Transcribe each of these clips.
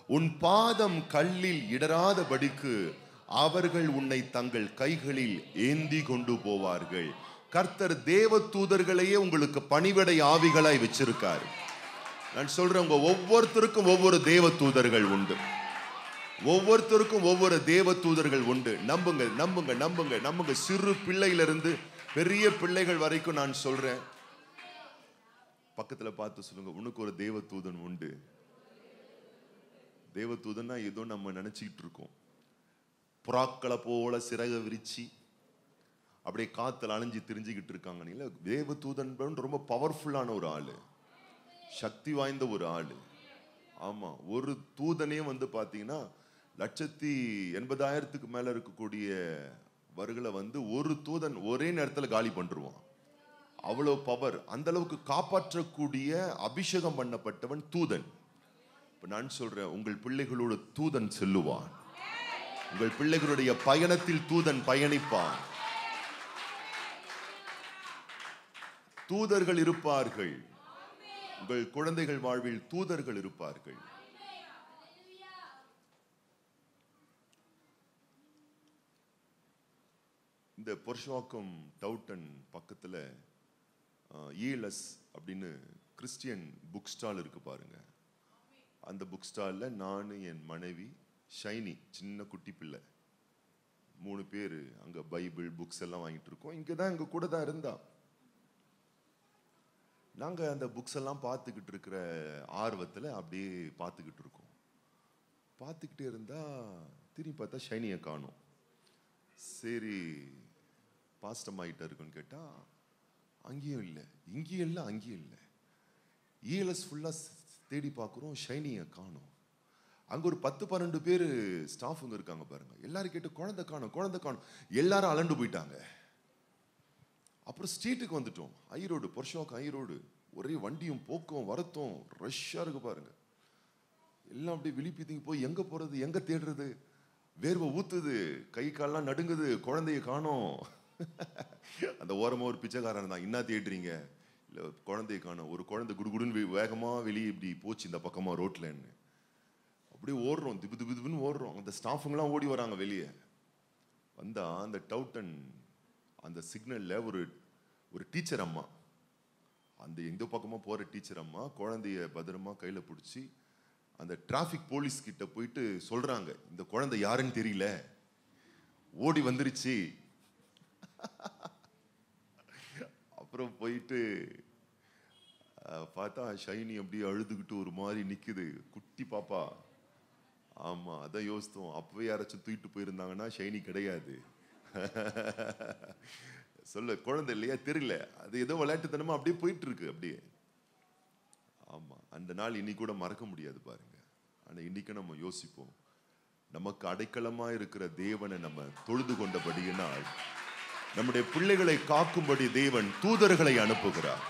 உன் பாதம் கல்லில் இடராதபடிக்கு அவர்கள் உன்னை தங்கள் கைகளில் ஏந்தி கொண்டு போவார்கள் கர்த்தர் தேவ தூதர்களையே உங்களுக்கு பணிவிடை ஆவிகளாய் வச்சிருக்காரு நான் சொல்றேன் உங்க ஒவ்வொருத்தருக்கும் ஒவ்வொரு தேவ தூதர்கள் உண்டு ஒவ்வொருத்தருக்கும் ஒவ்வொரு தேவ தூதர்கள் உண்டு நம்புங்க நம்புங்க நம்புங்க நம்புங்க சிறு பிள்ளையிலிருந்து பெரிய பிள்ளைகள் வரைக்கும் நான் சொல்றேன் பக்கத்துல பார்த்து சொல்லுங்க உனக்கு ஒரு தேவ தூதன் உண்டு தேவ தூதன்னா ஏதோ நம்ம நினைச்சிட்டு இருக்கோம் புறாக்களை போல சிறக விரிச்சு அப்படியே காத்துல அலைஞ்சு திரிஞ்சுக்கிட்டு இருக்காங்க இல்ல தேவ தூதன் ரொம்ப பவர்ஃபுல்லான ஒரு ஆளு சக்தி வாய்ந்த ஒரு ஆளு ஆமா ஒரு தூதனே வந்து பாத்தீங்கன்னா லட்சத்தி எண்பதாயிரத்துக்கு மேல இருக்கக்கூடிய வர்களை வந்து ஒரு தூதன் ஒரே நேரத்துல காலி பண்ணிருவான் அவ்வளவு பவர் அந்த அளவுக்கு காப்பாற்றக்கூடிய அபிஷேகம் பண்ணப்பட்டவன் தூதன் இப்ப நான் சொல்றேன் உங்கள் பிள்ளைகளோட தூதன் செல்லுவான் உங்கள் பிள்ளைகளுடைய பயணத்தில் தூதன் பயணிப்பான் தூதர்கள் இருப்பார்கள் உங்கள் குழந்தைகள் வாழ்வில் தூதர்கள் இருப்பார்கள் இந்த பொர்ஷாக்கம் டவுட்டன் பக்கத்துல ஈஎல்எஸ் அப்படின்னு கிறிஸ்டியன் புக் ஸ்டால் இருக்கு பாருங்க அந்த புக் ஸ்டால்ல நான் என் மனைவி ஷைனி சின்ன குட்டி பிள்ளை மூணு பேர் அங்க பைபிள் புக்ஸ் எல்லாம் வாங்கிட்டு இருக்கோம் இங்க தான் எங்க கூட தான் இருந்தா நாங்க அந்த புக்ஸ் எல்லாம் பார்த்துக்கிட்டு இருக்கிற ஆர்வத்துல அப்படியே பார்த்துக்கிட்டு இருக்கோம் பார்த்துக்கிட்டே இருந்தா திரும்பி பார்த்தா ஷைனியை காணும் சரி பாஸ்டம் ஆகிட்ட இருக்குன்னு கேட்டா அங்கேயும் இல்லை இங்கேயும் இல்லை அங்கேயும் இல்லை இஎல்எஸ் ஃபுல்லாக தேடி பார்க்குறோம் ஷைனியை காணும் அங்கே ஒரு பத்து பன்னெண்டு பேர் ஸ்டாஃபுங்க இருக்காங்க பாருங்க எல்லாரும் கேட்டு குழந்தை காணும் குழந்தை காணும் எல்லாரும் அலண்டு போயிட்டாங்க அப்புறம் ஸ்ட்ரீட்டுக்கு வந்துட்டோம் ஐரோடு பொர்ஷோக்கு ஐரோடு ஒரே வண்டியும் போக்கும் வரத்தும் ரஷ்ஷாக இருக்கு பாருங்க எல்லாம் அப்படியே விழிப்பித்திங்க போய் எங்க போறது எங்க தேடுறது வேர்வை ஊத்துது கை கால்லாம் நடுங்குது குழந்தைய காணோம் அந்த ஓரமா ஒரு பிச்சைக்காரன் தான் என்ன தேடுறீங்க இல்ல குழந்தைய காணோம் ஒரு குழந்தை குடுகுடுன்னு வே- வேகமா வெளியே இப்படி போச்சு இந்த பக்கமா ரோட்லன்னு அப்படியே ஓடுறோம் திபு திபு திபுன்னு ஓடுறோம் அந்த ஸ்டாஃபுங்கெல்லாம் ஓடி வராங்க வெளியே வந்தா அந்த டவுட்டன் அந்த சிக்னல்ல ஒரு ஒரு டீச்சர் அம்மா அந்த எந்த பக்கமா போற டீச்சர் அம்மா குழந்தைய பத்திரமா கையில பிடிச்சி அந்த டிராஃபிக் போலீஸ் கிட்ட போயிட்டு சொல்றாங்க இந்த குழந்தை யாருன்னு தெரியல ஓடி வந்துருச்சு அப்புறம் போயிட்டு அஹ், பார்த்தா ஷைனி அப்படியே அழுதுகிட்டு ஒரு மாதிரி நிக்குது குட்டி பாப்பா ஆமா அதான் யோசித்தோம் அப்பவே யாராச்சும் தூக்கிட்டு போயிருந்தாங்கன்னா ஷைனி கிடையாது சொல்ல குழந்தை இல்லையா தெரியல அது ஏதோ விளையாட்டுத்தனமா அப்படியே போயிட்டு இருக்கு அப்படியே ஆமா அந்த நாள் இன்னி கூட மறக்க முடியாது பாருங்க ஆனா இன்னைக்கு நம்ம யோசிப்போம் நமக்கு அடைக்கலமா இருக்கிற தேவனை நம்ம தொழுது கொண்டபடியினால் நம்முடைய பிள்ளைகளை காக்கும்படி தேவன் தூதர்களை அனுப்புகிறார்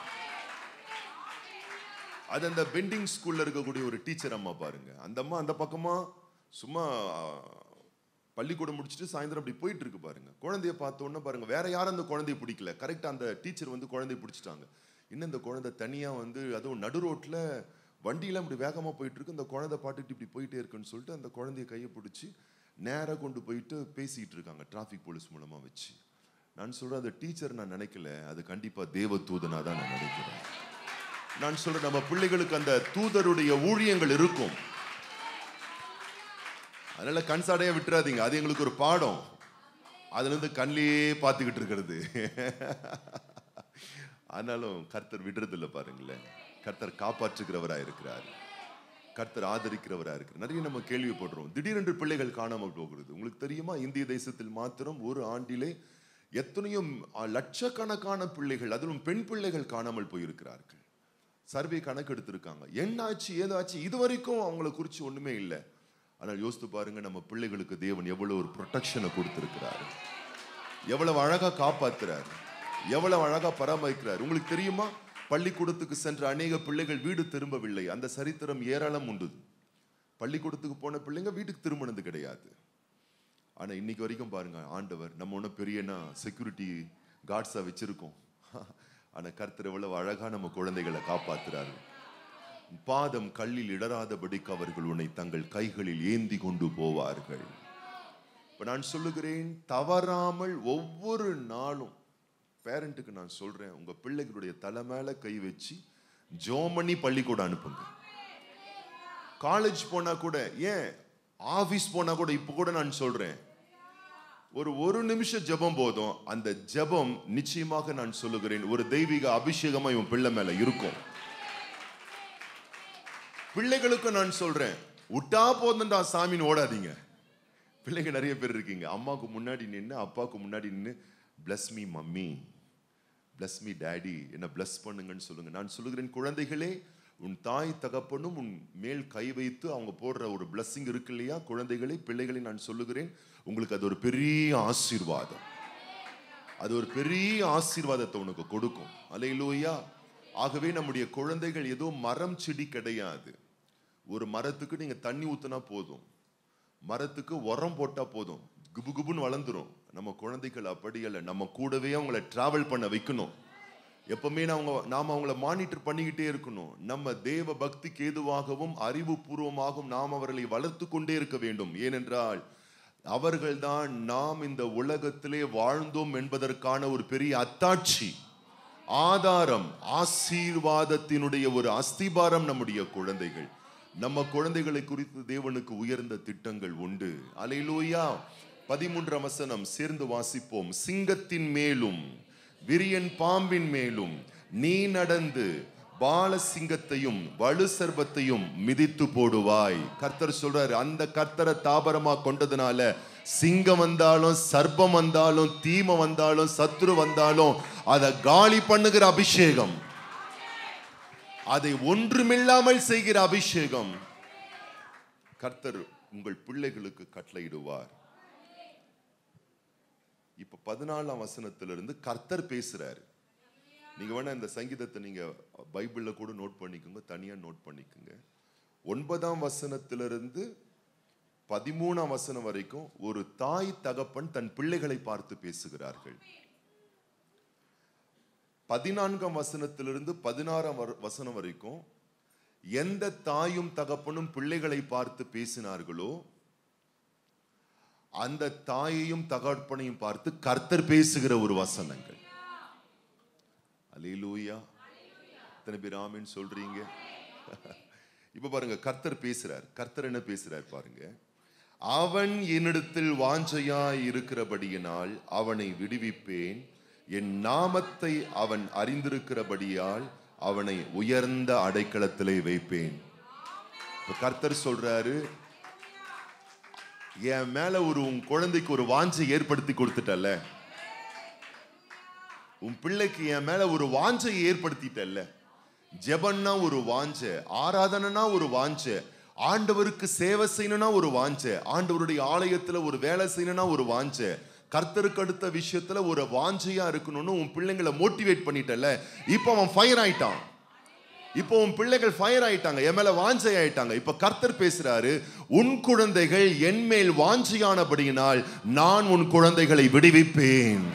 அது அந்த பெண்டிங் ஸ்கூல்ல இருக்கக்கூடிய ஒரு டீச்சர் அம்மா பாருங்க அந்த அம்மா அந்த பக்கமா சும்மா ஆ, பள்ளிக்கூடம் முடிச்சுட்டு சாயந்தரம் அப்படி போயிட்டு இருக்கு பாருங்க குழந்தைய பார்த்த உடனே பாருங்க வேற யாரும் அந்த குழந்தைய பிடிக்கல கரெக்டா அந்த டீச்சர் வந்து குழந்தைய பிடிச்சிட்டாங்க இன்னும் இந்த குழந்தை தனியா வந்து அதுவும் நடு ரோட்ல வண்டியெல்லாம் இப்படி வேகமா போயிட்டு இருக்கு இந்த குழந்தை பாட்டுட்டு இப்படி போயிட்டே இருக்குன்னு சொல்லிட்டு அந்த குழந்தைய கையை பிடிச்சி நேரா கொண்டு போயிட்டு பேசிட்டு இருக்காங்க டிராஃபிக் போலீஸ் மூலமா வச்சு நான் சொல்றேன் அந்த டீச்சர் நான் நினைக்கல அது கண்டிப்பா தேவ தூதனா தான் நான் நினைக்கிறேன் நான் சொல்றேன் நம்ம பிள்ளைகளுக்கு அந்த தூதருடைய ஊழியங்கள் இருக்கும் அதனால கண் சாடையா விட்டுறாதீங்க அது எங்களுக்கு ஒரு பாடம் அதுல இருந்து கண்ணிலேயே பார்த்துக்கிட்டு இருக்கிறது ஆனாலும் கர்த்தர் விடுறது இல்லை பாருங்களேன் கர்த்தர் காப்பாற்றுகிறவரா இருக்கிறார் கர்த்தர் ஆதரிக்கிறவரா இருக்கு நிறைய நம்ம கேள்விப்படுறோம் திடீரென்று பிள்ளைகள் காணாமல் போகிறது உங்களுக்கு தெரியுமா இந்திய தேசத்தில் மாத்திரம் ஒரு ஆண்டிலே எத்தனையோ அஹ், லட்சக்கணக்கான பிள்ளைகள் அதிலும் பெண் பிள்ளைகள் காணாமல் போயிருக்கிறார்கள் சர்வே கணக்கு எடுத்திருக்காங்க என்னாச்சு ஏதாச்சு இது வரைக்கும் அவங்கள குறிச்சு ஒண்ணுமே இல்லை ஆனால் யோசித்து பாருங்க நம்ம பிள்ளைகளுக்கு தேவன் எவ்வளவு ஒரு ப்ரொடெக்ஷனை கொடுத்திருக்கிறாரு எவ்வளவு அழகா காப்பாத்துறாரு எவ்வளவு அழகா பராமரிக்கிறார் உங்களுக்கு தெரியுமா பள்ளிக்கூடத்துக்கு சென்ற அநேக பிள்ளைகள் வீடு திரும்பவில்லை அந்த சரித்திரம் ஏராளம் உண்டு பள்ளிக்கூடத்துக்கு போன பிள்ளைங்க வீட்டுக்கு திரும்பினது கிடையாது ஆனா இன்னைக்கு வரைக்கும் பாருங்க ஆண்டவர் நம்ம ஒன்றும் பெரியனா செக்யூரிட்டி கார்ட்ஸா வச்சிருக்கோம் ஆனா கர்த்தர் எவ்வளவு அழகா நம்ம குழந்தைகளை காப்பாத்துறாரு பாதம் கல்லில் இடராதபடிக்கு அவர்கள் உன்னை தங்கள் கைகளில் ஏந்தி கொண்டு போவார்கள் இப்ப நான் சொல்லுகிறேன் தவறாமல் ஒவ்வொரு நாளும் பேரண்ட்டுக்கு நான் சொல்றேன் உங்க பிள்ளைகளுடைய தலை மேல கை வச்சு ஜோம் பண்ணி பள்ளிக்கூடம் அனுப்புங்க காலேஜ் போனா கூட ஏன் ஆபீஸ் போனா கூட இப்ப கூட நான் சொல்றேன் ஒரு ஒரு நிமிஷம் ஜெபம் போதும் அந்த ஜெபம் நிச்சயமாக நான் சொல்லுகிறேன் ஒரு தெய்வீக அபிஷேகமா இவன் பிள்ளை மேல இருக்கும் பிள்ளைகளுக்கு நான் சொல்றேன் விட்டா போதும்டா சாமின்னு ஓடாதீங்க பிள்ளைங்க நிறைய பேர் இருக்கீங்க அம்மாவுக்கு முன்னாடி நின்று அப்பாவுக்கு முன்னாடி நின்று bless me mummy bless me daddy என்ன bless பண்ணுங்கன்னு சொல்லுங்க நான் சொல்லுகிறேன் குழந்தைகளே உன் தாய் தகப்பனும் உன் மேல் கை வைத்து அவங்க போடுற ஒரு blessing இருக்கு இல்லையா குழந்தைகளை பிள்ளைகளை நான் சொல்லுகிறேன் உங்களுக்கு அது ஒரு பெரிய ஆசீர்வாதம் அது ஒரு பெரிய ஆசீர்வாதத்தை உனக்கு கொடுக்கும் அலையிலூயா ஆகவே நம்முடைய குழந்தைகள் ஏதோ மரம் செடி கிடையாது ஒரு மரத்துக்கு நீங்க தண்ணி ஊத்துனா போதும் மரத்துக்கு உரம் போட்டா போதும் குபு குபுன்னு வளர்ந்துரும் நம்ம குழந்தைகள் அப்படி அல்ல நம்ம கூடவே அவங்கள டிராவல் பண்ண வைக்கணும் எப்பவுமே அவங்க நாம அவங்கள மானிட்டர் பண்ணிக்கிட்டே இருக்கணும் நம்ம தேவ பக்திக்கு ஏதுவாகவும் அறிவுபூர்வமாகவும் நாம் அவர்களை வளர்த்து கொண்டே இருக்க வேண்டும் ஏனென்றால் அவர்கள்தான் நாம் இந்த உலகத்திலே வாழ்ந்தோம் என்பதற்கான ஒரு பெரிய அத்தாட்சி ஆதாரம் ஆசீர்வாதத்தினுடைய ஒரு அஸ்திபாரம் நம்முடைய குழந்தைகள் நம்ம குழந்தைகளை குறித்து தேவனுக்கு உயர்ந்த திட்டங்கள் உண்டு அலையிலூயா பதிமூன்றாம் வசனம் சேர்ந்து வாசிப்போம் சிங்கத்தின் மேலும் விரியன் பாம்பின் மேலும் நீ நடந்து பாலசிங்கத்தையும் வலு சர்பத்தையும் மிதித்து போடுவாய் கர்த்தர் சொல்றாரு அந்த கர்த்தரை தாபரமா கொண்டதுனால சிங்கம் வந்தாலும் சர்ப்பம் வந்தாலும் தீமை வந்தாலும் சத்துரு வந்தாலும் அதை காலி பண்ணுகிற அபிஷேகம் அதை ஒன்றுமில்லாமல் செய்கிற அபிஷேகம் கர்த்தர் உங்கள் பிள்ளைகளுக்கு கட்டளையிடுவார் இப்ப பதினாலாம் வசனத்திலிருந்து கர்த்தர் பேசுறாரு நீங்க வேணா இந்த சங்கீதத்தை நீங்க பைபிள்ல கூட நோட் பண்ணிக்கோங்க தனியா நோட் பண்ணிக்கோங்க ஒன்பதாம் வசனத்திலிருந்து பதிமூணாம் வசனம் வரைக்கும் ஒரு தாய் தகப்பன் தன் பிள்ளைகளை பார்த்து பேசுகிறார்கள் பதினான்காம் வசனத்திலிருந்து பதினாறாம் வர- வசனம் வரைக்கும் எந்த தாயும் தகப்பனும் பிள்ளைகளை பார்த்து பேசினார்களோ அந்த தாயையும் தகப்பனையும் பார்த்து கர்த்தர் பேசுகிற ஒரு வசனங்கள் அலையிலூயா எத்தனை பேர் ஆமென்னு சொல்றீங்க இப்ப பாருங்க கர்த்தர் பேசுறார் கர்த்தர் என்ன பேசுறார் பாருங்க அவன் என்னிடத்தில் வாஞ்சையாய் இருக்கிறபடியினால் அவனை விடுவிப்பேன் என் நாமத்தை அவன் அறிந்திருக்கிறபடியால் அவனை உயர்ந்த அடைக்கலத்திலே வைப்பேன் இப்ப கர்த்தர் சொல்றாரு என் மேல ஒரு உன் குழந்தைக்கு ஒரு வாஞ்சை ஏற்படுத்தி கொடுத்துட்டல்ல உன் பிள்ளைக்கு என் மேல ஒரு வாஞ்சை ஏற்படுத்திட்டல்ல ஜெபன்னா ஒரு வாஞ்சை ஆராதனைனா ஒரு வாஞ்சை ஆண்டவருக்கு சேவை செய்யணும்னா ஒரு வாஞ்சை ஆண்டவருடைய ஆலயத்துல ஒரு வேலை செய்யணும்னா ஒரு வாஞ்சை கர்த்தருக்கு அடுத்த விஷயத்துல ஒரு வாஞ்சையா இருக்கணும்னு உன் பிள்ளைங்களை மோட்டிவேட் பண்ணிட்டல இப்போ அவன் ஃபயர் ஆயிட்டான் இப்போ உன் பிள்ளைகள் ஃபயர் ஆயிட்டாங்க என் மேல வாஞ்சை ஆயிட்டாங்க இப்ப கர்த்தர் பேசுறாரு உன் குழந்தைகள் என் மேல் வாஞ்சியானபடியினால் நான் உன் குழந்தைகளை விடுவிப்பேன்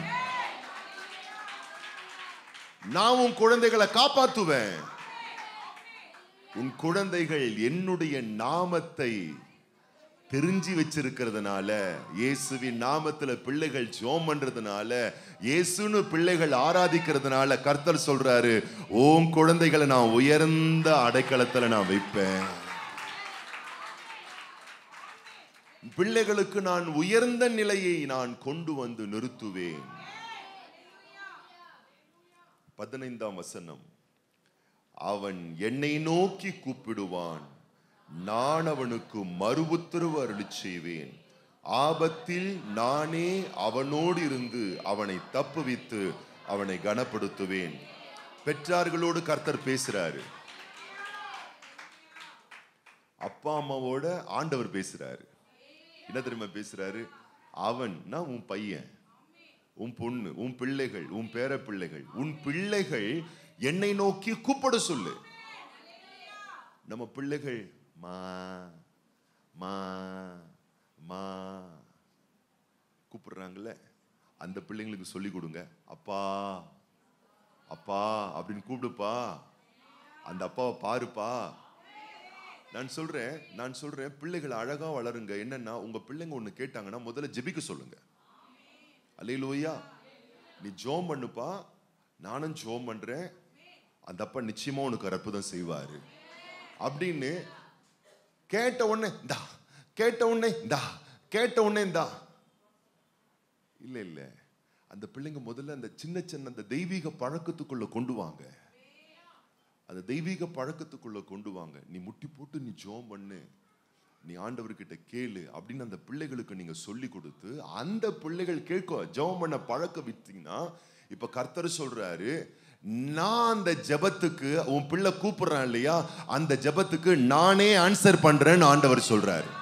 நான் உன் குழந்தைகளை காப்பாத்துவேன் உன் குழந்தைகள் என்னுடைய நாமத்தை தெரிஞ்சு வச்சிருக்கிறதுனால இயேசுவின் நாமத்துல பிள்ளைகள் ஜோம் பண்றதுனால இயேசுன்னு பிள்ளைகள் ஆராதிக்கிறதுனால கர்த்தர் சொல்றாரு உன் குழந்தைகளை நான் உயர்ந்த அடைக்கலத்துல நான் வைப்பேன் பிள்ளைகளுக்கு நான் உயர்ந்த நிலையை நான் கொண்டு வந்து நிறுத்துவேன் பதினைந்தாம் வசனம் அவன் என்னை நோக்கி கூப்பிடுவான் நான் அவனுக்கு மறு உத்தரவு அருளிச் செய்வேன் ஆபத்தில் நானே அவனோடு இருந்து அவனை தப்புவித்து அவனை கனப்படுத்துவேன் பெற்றார்களோடு கர்த்தர் பேசுறாரு அப்பா அம்மாவோட ஆண்டவர் பேசுறாரு என்ன தெரியுமா பேசுறாரு அவன்னா உன் பையன் உன் பொண்ணு உன் பிள்ளைகள் உன் பேர பிள்ளைகள் உன் பிள்ளைகள் என்னை நோக்கி கூப்பிட சொல்லு நம்ம பிள்ளைகள் மா மா மா கூப்பிடுறாங்கல்ல அந்த பிள்ளைங்களுக்கு சொல்லி கொடுங்க அப்பா அப்பா அப்படின்னு கூப்பிடுப்பா அந்த அப்பாவை பாருப்பா நான் சொல்றேன் நான் சொல்றேன் பிள்ளைகள் அழகா வளருங்க என்னன்னா உங்க பிள்ளைங்க ஒண்ணு கேட்டாங்கன்னா முதல்ல ஜெபிக்க சொல்லுங்க அல்லையிலோயா நீ ஜோம் பண்ணுப்பா நானும் ஜோம் பண்றேன் அந்த அப்பா நிச்சயமா உனக்கு ஒரு அற்புதம் செய்வாரு அப்படின்னு கேட்ட உடனே இந்தா கேட்ட உடனே இந்தா கேட்ட உடனே இந்தா இல்ல இல்ல அந்த பிள்ளைங்க முதல்ல அந்த சின்ன சின்ன அந்த தெய்வீக பழக்கத்துக்குள்ள கொண்டு வாங்க அந்த தெய்வீக பழக்கத்துக்குள்ள கொண்டு வாங்க நீ முட்டி போட்டு நீ ஜோம் பண்ணு நீ ஆண்டவர்கிட்ட கேளு அப்படின்னு அந்த பிள்ளைகளுக்கு நீங்க சொல்லி கொடுத்து அந்த பிள்ளைகள் கேட்கும் ஜெபம் பண்ண பழக்க விட்டீங்கன்னா இப்ப கர்த்தர் சொல்றாரு நான் அந்த ஜெபத்துக்கு உன் பிள்ளை கூப்பிடுறான் இல்லையா அந்த ஜெபத்துக்கு நானே ஆன்சர் பண்றேன்னு ஆண்டவர் சொல்றாரு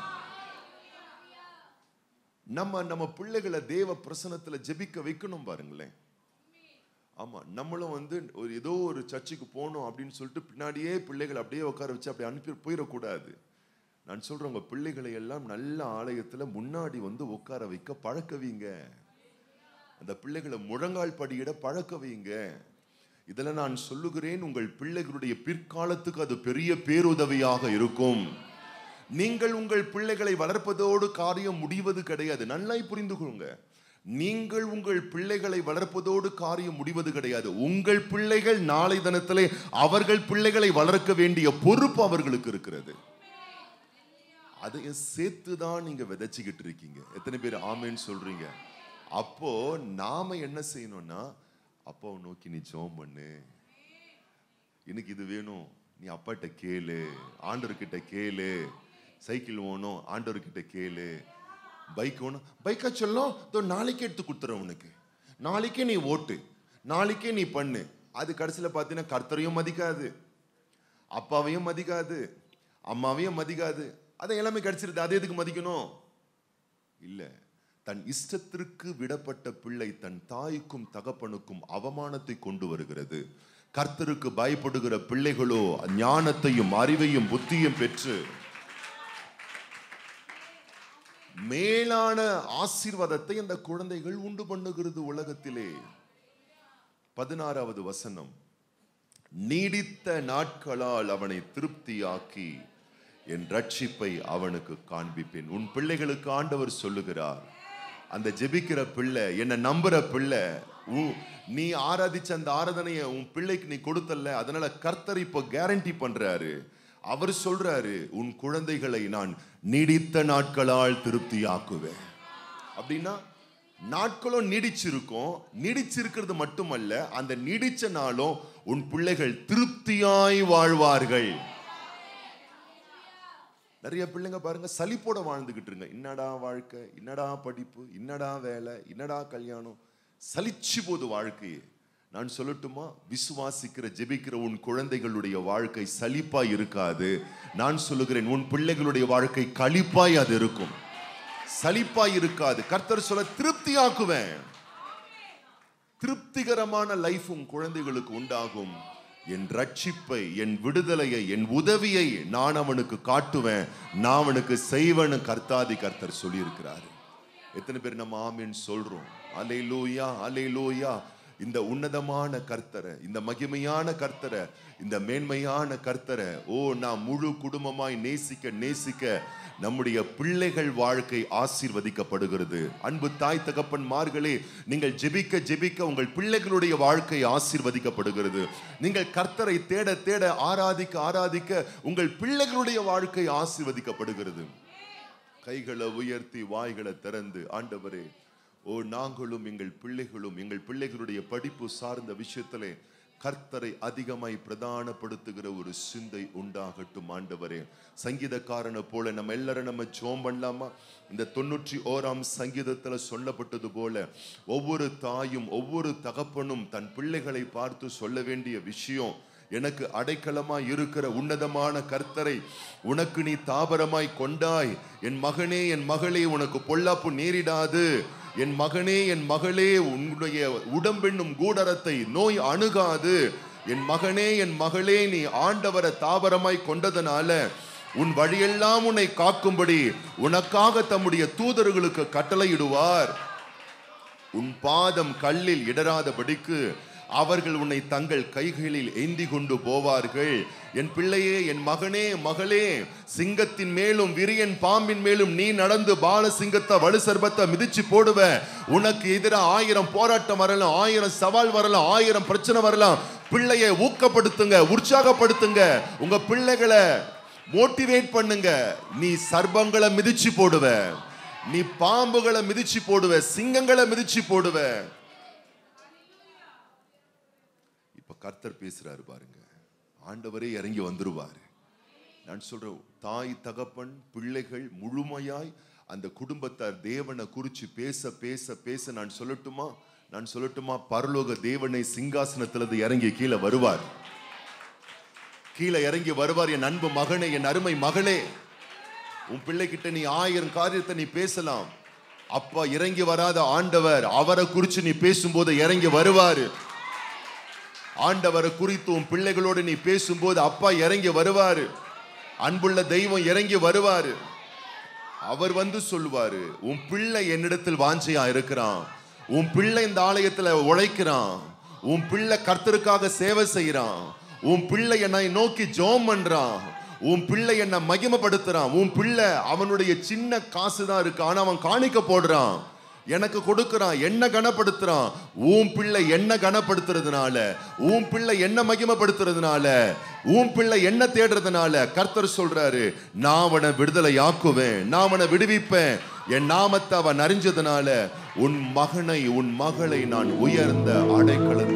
நம்ம நம்ம பிள்ளைகளை தேவ பிரசனத்துல ஜெபிக்க வைக்கணும் பாருங்களேன் ஆமா நம்மளும் வந்து ஒரு ஏதோ ஒரு சர்ச்சுக்கு போகணும் அப்படின்னு சொல்லிட்டு பின்னாடியே பிள்ளைகளை அப்படியே உட்கார வச்சு அப்படி அனுப்பி போயிடக்கூடாது நான் சொல்றேன் உங்க பிள்ளைகளை எல்லாம் நல்ல ஆலயத்துல முன்னாடி வந்து உட்கார வைக்க பழக்க வைங்க அந்த பிள்ளைகளை முழங்கால் படியிட பழக்க வைங்க இதில் நான் சொல்லுகிறேன் உங்கள் பிள்ளைகளுடைய பிற்காலத்துக்கு அது பெரிய பேருதவியாக இருக்கும் நீங்கள் உங்கள் பிள்ளைகளை வளர்ப்பதோடு காரியம் முடிவது கிடையாது நல்லாய் புரிந்து கொள்ளுங்க நீங்கள் உங்கள் பிள்ளைகளை வளர்ப்பதோடு காரியம் முடிவது கிடையாது உங்கள் பிள்ளைகள் நாளை தினத்திலே அவர்கள் பிள்ளைகளை வளர்க்க வேண்டிய பொறுப்பு அவர்களுக்கு இருக்கிறது அதையும் சேர்த்து தான் நீங்க விதைச்சுக்கிட்டு இருக்கீங்க எத்தனை பேர் ஆமேன்னு சொல்றீங்க அப்போ நாம என்ன செய்யணும்னா அப்பாவை நோக்கி நீ ஜெபம் பண்ணு எனக்கு இது வேணும் நீ அப்பாட்ட கேளு ஆண்டவர்கிட்ட கேளு சைக்கிள் வேணும் ஆண்டவர்கிட்ட கேளு பைக் வேணும் பைக்கா சொல்லும் இதோ நாளைக்கே எடுத்து கொடுத்துறேன் உனக்கு நாளைக்கே நீ ஓட்டு நாளைக்கே நீ பண்ணு அது கடைசியில் பார்த்தீங்கன்னா கர்த்தரையும் மதிக்காது அப்பாவையும் மதிக்காது அம்மாவையும் மதிக்காது அதை எல்லாமே கிடைச்சிருது அது எதுக்கு மதிக்கணும் இல்ல தன் இஷ்டத்திற்கு விடப்பட்ட பிள்ளை தன் தாய்க்கும் தகப்பனுக்கும் அவமானத்தை கொண்டு வருகிறது கர்த்தருக்கு பயப்படுகிற பிள்ளைகளோ ஞானத்தையும் அறிவையும் புத்தியும் பெற்று மேலான ஆசீர்வாதத்தை அந்த குழந்தைகள் உண்டு பண்ணுகிறது உலகத்திலே பதினாறாவது வசனம் நீடித்த நாட்களால் அவனை திருப்தியாக்கி என் ரட்சிப்பை அவனுக்கு காண்பிப்பேன் உன் பிள்ளைகளுக்கு ஆண்டவர் சொல்லுகிறார் அந்த ஜெபிக்கிற பிள்ளை என்னை நம்புற பிள்ளை உ- நீ ஆராதிச்ச அந்த ஆராதனையை உன் பிள்ளைக்கு நீ கொடுத்தல்ல அதனால கர்த்தர் இப்போ கேரண்டி பண்றாரு அவர் சொல்றாரு உன் குழந்தைகளை நான் நீடித்த நாட்களால் திருப்தியாக்குவேன் அப்படின்னா நாட்களும் நீடிச்சிருக்கும் நீடிச்சிருக்கிறது மட்டுமல்ல அந்த நீடிச்ச நாளும் உன் பிள்ளைகள் திருப்தியாய் வாழ்வார்கள் நிறைய பிள்ளைங்க பாருங்க சலிப்போட வாழ்ந்துகிட்டு இருங்க என்னடா வாழ்க்கை என்னடா படிப்பு என்னடா வேலை என்னடா கல்யாணம் சலிச்சு போது வாழ்க்கையே நான் சொல்லட்டுமா விசுவாசிக்கிற ஜெபிக்கிற உன் குழந்தைகளுடைய வாழ்க்கை சலிப்பாய் இருக்காது நான் சொல்லுகிறேன் உன் பிள்ளைகளுடைய வாழ்க்கை களிப்பாய் அது இருக்கும் சலிப்பாய் இருக்காது கர்த்தர் சொல்ல திருப்தியாக்குவேன் திருப்திகரமான லைஃப் உன் குழந்தைகளுக்கு உண்டாகும் என் ரட்சிப்பை என் விடுதலையை என் உதவியை நான் அவனுக்கு காட்டுவேன் நான் அவனுக்கு செய்வேன்னு கர்த்தாதி கர்த்தர் சொல்லியிருக்கிறாரு எத்தனை பேர் நம்ம ஆமீன் சொல்றோம் அலை லூயா அலை லூயா இந்த உன்னதமான கர்த்தரை இந்த மகிமையான கர்த்தரை இந்த மேன்மையான கர்த்தரை ஓ நான் முழு குடும்பமாய் நேசிக்க நேசிக்க நம்முடைய பிள்ளைகள் வாழ்க்கை ஆசீர்வதிக்கப்படுகிறது அன்பு தாய் தகப்பன்மார்களே நீங்கள் ஜெபிக்க ஜெபிக்க உங்கள் பிள்ளைகளுடைய வாழ்க்கை ஆசீர்வதிக்கப்படுகிறது நீங்கள் கர்த்தரை தேட தேட ஆராதிக்க ஆராதிக்க உங்கள் பிள்ளைகளுடைய வாழ்க்கை ஆசீர்வதிக்கப்படுகிறது கைகளை உயர்த்தி வாய்களை திறந்து ஆண்டவரே ஓ நாங்களும் எங்கள் பிள்ளைகளும் எங்கள் பிள்ளைகளுடைய படிப்பு சார்ந்த விஷயத்திலே கர்த்தரை அதிகமாய் பிரதானப்படுத்துகிற ஒரு சிந்தை உண்டாகட்டும் ஆண்டவரே சங்கீதக்காரனை போல நம்ம எல்லாரும் நம்ம ஜோம் பண்ணலாமா இந்த தொண்ணூற்றி ஓராம் சங்கீதத்துல சொல்லப்பட்டது போல ஒவ்வொரு தாயும் ஒவ்வொரு தகப்பனும் தன் பிள்ளைகளை பார்த்து சொல்ல வேண்டிய விஷயம் எனக்கு அடைக்கலமாய் இருக்கிற உன்னதமான கர்த்தரை உனக்கு நீ தாபரமாய் கொண்டாய் என் மகனே என் மகளே உனக்கு பொல்லாப்பு நேரிடாது என் மகனே என் மகளே உன்னுடைய உடம்பென்னும் கூடரத்தை நோய் அணுகாது என் மகனே என் மகளே நீ ஆண்டவரை தாபரமாய் கொண்டதனால உன் வழியெல்லாம் உன்னை காக்கும்படி உனக்காக தம்முடைய தூதர்களுக்கு கட்டளையிடுவார் உன் பாதம் கல்லில் இடராதபடிக்கு அவர்கள் உன்னை தங்கள் கைகளில் ஏந்தி கொண்டு போவார்கள் என் பிள்ளையே என் மகனே மகளே சிங்கத்தின் மேலும் விரியன் பாம்பின் மேலும் நீ நடந்து பால சிங்கத்தை வலு சர்பத்தை மிதிச்சு போடுவ உனக்கு எதிராக ஆயிரம் போராட்டம் வரலாம் ஆயிரம் சவால் வரலாம் ஆயிரம் பிரச்சனை வரலாம் பிள்ளையை ஊக்கப்படுத்துங்க உற்சாகப்படுத்துங்க உங்க பிள்ளைகளை மோட்டிவேட் பண்ணுங்க நீ சர்பங்களை மிதிச்சு போடுவ நீ பாம்புகளை மிதிச்சு போடுவ சிங்கங்களை மிதிச்சு போடுவ இப்ப கர்த்தர் பேசுறாரு பாருங்க ஆண்டவரே இறங்கி வந்துருவாரு நான் சொல்றேன் தாய் தகப்பன் பிள்ளைகள் முழுமையாய் அந்த குடும்பத்தார் தேவனை குறிச்சு பேச பேச பேச நான் சொல்லட்டுமா நான் சொல்லட்டுமா பரலோக தேவனை சிங்காசனத்திலிருந்து இறங்கி கீழே வருவார் கீழே இறங்கி வருவார் என் அன்பு மகனே என் அருமை மகளே உன் பிள்ளைகிட்ட நீ ஆயிரம் காரியத்தை நீ பேசலாம் அப்பா இறங்கி வராத ஆண்டவர் அவரை குறிச்சு நீ பேசும்போது இறங்கி வருவாரு ஆண்டவரை குறித்து உன் பிள்ளைகளோடு நீ பேசும்போது அப்பா இறங்கி வருவாரு அன்புள்ள தெய்வம் இறங்கி வருவாரு அவர் வந்து சொல்லுவாரு உன் பிள்ளை என்னிடத்தில் வாஞ்சையா இருக்கிறான் உன் பிள்ளை இந்த ஆலயத்துல உழைக்கிறான் உன் பிள்ளை கர்த்தருக்காக சேவை செய்யறான் உன் பிள்ளை என்னை நோக்கி ஜோம் பண்றான் உன் பிள்ளை என்ன மகிமைப்படுத்துறான் உன் பிள்ளை அவனுடைய சின்ன காசு தான் இருக்கு ஆனா அவன் காணிக்க போடுறான் எனக்கு கொடுக்கறான் என்ன கனப்படுத்துறான் உன் பிள்ளை என்ன கனப்படுத்துறதுனால உன் பிள்ளை என்ன மகிமைப்படுத்துறதுனால உன் பிள்ளை என்ன தேடுறதுனால கர்த்தர் சொல்றாரு நான் அவனை விடுதலை ஆக்குவேன் நான் அவனை விடுவிப்பேன் என் நாமத்தை அவன் அறிஞ்சதுனால உன் மகனை உன் மகளை நான் உயர்ந்த அடைக்கலத்தில்